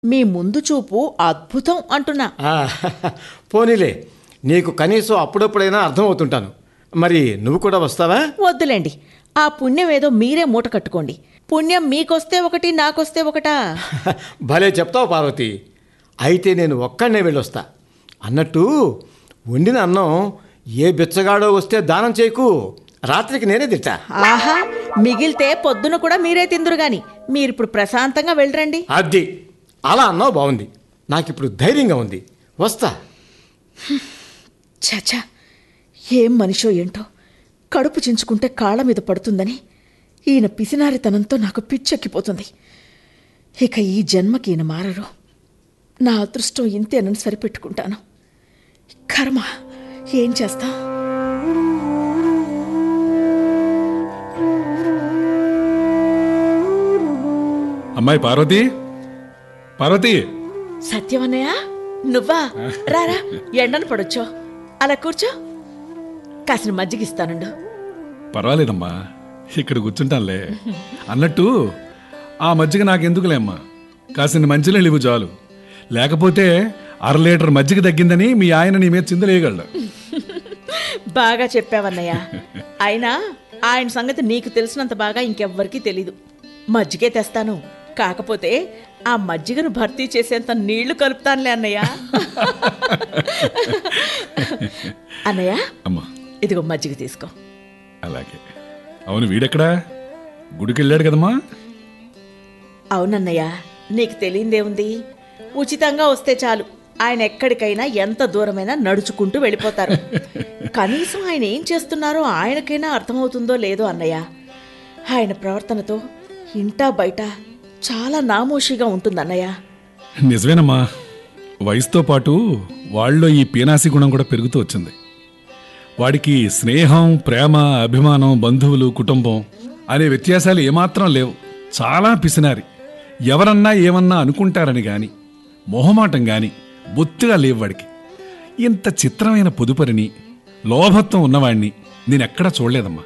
మీ ముందు చూపు అద్భుతం అంటున్నా ఆ, పోనీలే నీకు కనీసం అప్పుడప్పుడైనా అర్థమవుతుంటాను మరి నువ్వు కూడా వస్తావా వద్దులేండి ఆ పుణ్యం ఏదో మీరే మూట కట్టుకోండి పుణ్యం మీకొస్తే ఒకటి నాకొస్తే ఒకటా భలే చెప్తావు పార్వతి అయితే నేను ఒక్కడనే వెళ్ళొస్తా అన్నట్టు వండిన అన్నం ఏ బిచ్చగాడో వస్తే దానం చేయకు రాత్రికి నేనే తింటా ఆహా మిగిలితే పొద్దున కూడా మీరే తిందురు గాని మీరిప్పుడు ప్రశాంతంగా వెళ్ళరండి అది అలా అన్నావు బాగుంది నాకిప్పుడు ధైర్యంగా ఉంది వస్తా చచా ఏం మనిషో ఏంటో కడుపు చించుకుంటే కాళ్ళ మీద పడుతుందని ఈయన పిసినారితనంతో నాకు పిచ్చెక్కిపోతుంది ఇక ఈ జన్మకి ఈయన మారరు నా అదృష్టం ఇంతేనని సరిపెట్టుకుంటాను కర్మ ఏం చేస్తాం అమ్మాయి పార్వతి పార్వతి సత్యమన్నయ్య నువ్వా రారా ఎండను పడొచ్చో అలా కూర్చో కాసిన మజ్జిగిస్తానుండు పర్వాలేదమ్మా ఇక్కడ కూర్చుంటానులే అన్నట్టు ఆ మజ్జిగ నాకెందుకులే అమ్మా కాసిన మంచినీళ్ళు ఇవ్వు చాలు లేకపోతే అర లీటర్ మజ్జిగ తగ్గిందని మీ ఆయన నీ మీద చిందలేయగలడు బాగా చెప్పావన్నయ్య అయినా ఆయన సంగతి నీకు తెలిసినంత బాగా ఇంకెవ్వరికీ తెలీదు మజ్జిగే తెస్తాను కాకపోతే ఆ మజ్జిగను భర్తీ చేసేంత నీళ్లు కలుపుతానులే అన్నయ్య అన్నయ్య అమ్మా ఇదిగో మజ్జిగ తీసుకో అలాగే అవును వీడెక్కడా గుడికి వెళ్ళాడు కదమ్మా అవునన్నయ్య నీకు తెలియందేముంది ఉచితంగా వస్తే చాలు ఆయన ఎక్కడికైనా ఎంత దూరమైనా నడుచుకుంటూ వెళ్ళిపోతారు కనీసం ఆయన ఏం చేస్తున్నారో ఆయనకైనా అర్థమవుతుందో లేదో అన్నయ్య ఆయన ప్రవర్తనతో ఇంటా బయట చాలా నామోషిగా ఉంటుందన్నయ్య నిజమేనమ్మా వయసుతో పాటు వాళ్ళలో ఈ పీనాసి గుణం కూడా పెరుగుతూ వచ్చింది వాడికి స్నేహం ప్రేమ అభిమానం బంధువులు కుటుంబం అనే వ్యత్యాసాలు ఏమాత్రం లేవు చాలా పిసినారి ఎవరన్నా ఏమన్నా అనుకుంటారని గాని మొహమాటం గాని బొత్తిగా లేవు వాడికి ఇంత చిత్రమైన పొదుపరిని లోభత్వం ఉన్నవాణ్ణి నేనెక్కడా చూడలేదమ్మా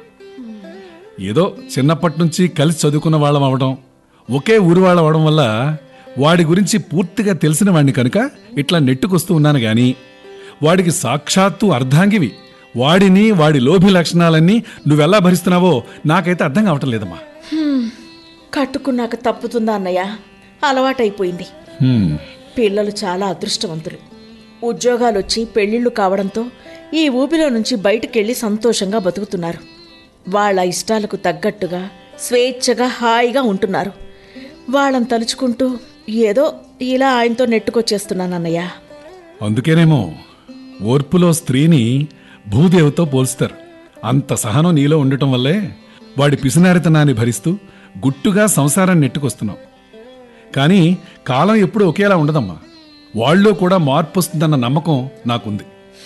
ఏదో చిన్నప్పటి నుంచి కలిసి చదువుకున్న వాళ్ళం అవడం ఒకే ఊరు వాళ్ళం అవడం వల్ల వాడి గురించి పూర్తిగా తెలిసిన వాడిని కనుక ఇట్లా నెట్టుకొస్తూ ఉన్నాను గాని వాడికి సాక్షాత్తు అర్ధాంగివి వాడిని వాడి లోభి లక్షణాలన్నీ నువ్వెలా భరిస్తున్నావో నాకైతే అర్థం కావటం లేదమ్మా కట్టుకున్నాక తప్పుతుందా అన్నయ్య అలవాటైపోయింది హ్మ్, పిల్లలు చాలా అదృష్టవంతులు ఉద్యోగాలు వచ్చి పెళ్లిళ్ళు కావడంతో ఈ ఊపిలో నుంచి బయటకెళ్ళి సంతోషంగా బతుకుతున్నారు వాళ్ళ ఇష్టాలకు తగ్గట్టుగా స్వేచ్ఛగా హాయిగా ఉంటున్నారు వాళ్ళని తలుచుకుంటూ ఏదో ఇలా ఆయనతో నెట్టుకొచ్చేస్తున్నానన్నయ్య అందుకేనేమో ఓర్పులో స్త్రీని భూదేవతో పోల్స్తారు అంత సహనం నీలో ఉండటం వల్లే వాడి పిసినారితనాన్ని భరిస్తూ గుట్టుగా సంసారాన్ని నెట్టుకొస్తున్నావు కానీ కాలం ఎప్పుడూ ఒకేలా ఉండదమ్మా వాళ్ళలో కూడా మార్పు వస్తుందన్న నమ్మకం నాకుంది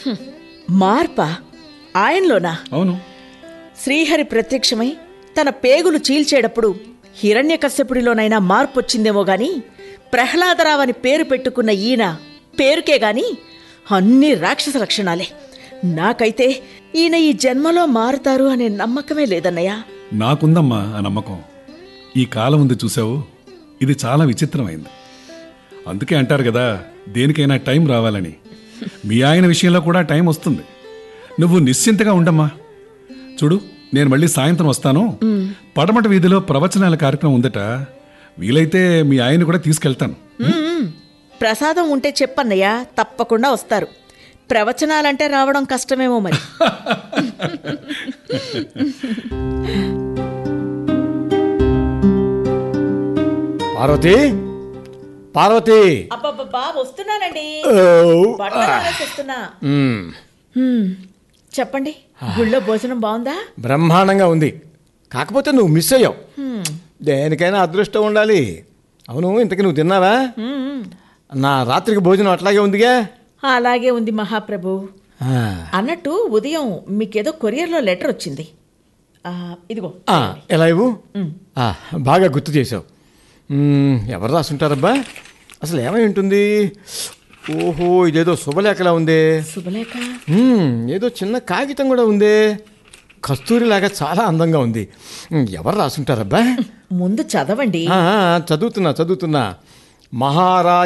మార్పా ఆయనలోనా అవును శ్రీహరి ప్రత్యక్షమై తన పేగులు చీల్చేటప్పుడు హిరణ్యకశ్యపుడిలోనైనా మార్పు వచ్చిందేమో గాని ప్రహ్లాదరావు అని పేరు పెట్టుకున్న ఈయన పేరుకే గాని అన్ని రాక్షస లక్షణాలే నాకైతే ఈయన ఈ జన్మలో మారుతారు అనే నమ్మకమే లేదన్నయ్య నాకుందమ్మా ఆ నమ్మకం ఈ కాలం ఉంది చూసావు ఇది చాలా విచిత్రమైంది అందుకే అంటారు కదా దేనికైనా టైం రావాలని మీ ఆయన విషయంలో కూడా టైం వస్తుంది నువ్వు నిశ్చింతగా ఉండమ్మా చూడు నేను మళ్ళీ సాయంత్రం వస్తాను పడమట వీధిలో ప్రవచనాల కార్యక్రమం ఉందట వీలైతే మీ ఆయన కూడా తీసుకెళ్తాను మ్మ్. ప్రసాదం ఉంటే చెప్పన్నయ్య తప్పకుండా వస్తారు ప్రవచనాలంటే రావడం కష్టమేమో మరి పార్వతి పార్వతి అబ్బబ్బబ్బా వస్తున్నానండి ఓ, బట్టలు ఆరేసేస్తున్నా. మ్మ్. హ్మ్. చెప్పండి గుళ్ళో భోజనం బాగుందా బ్రహ్మాండంగా ఉంది కాకపోతే నువ్వు మిస్ అయ్యావు దేనికైనా అదృష్టం ఉండాలి అవును ఇంతకీ నువ్వు తిన్నావా మ్మ్. నా రాత్రికి భోజనం అట్లాగే ఉందిగా అలాగే ఉంది మహాప్రభు ఆ, అన్నట్టు ఉదయం మీకేదో కొరియర్లో లెటర్ వచ్చింది ఆ, ఇదిగో ఆ, ఎలా ఇవ్వు ఆ, బాగా గుర్తు చేసావు మ్మ్, ఎవరు రాసుంటారబ్బా అసలు ఏమై ఉంటుంది ఓహో ఇదేదో శుభలేఖలా ఉందే శుభలేఖ మ్మ్, ఏదో చిన్న కాగితం కూడా ఉందే కస్తూరిలాగా చాలా అందంగా ఉంది మ్మ్, ఎవరు రాసుంటారబ్బా ముందు చదవండి ఆ, ఆ, చదువుతున్నా చదువుతున్నా మహారాజ్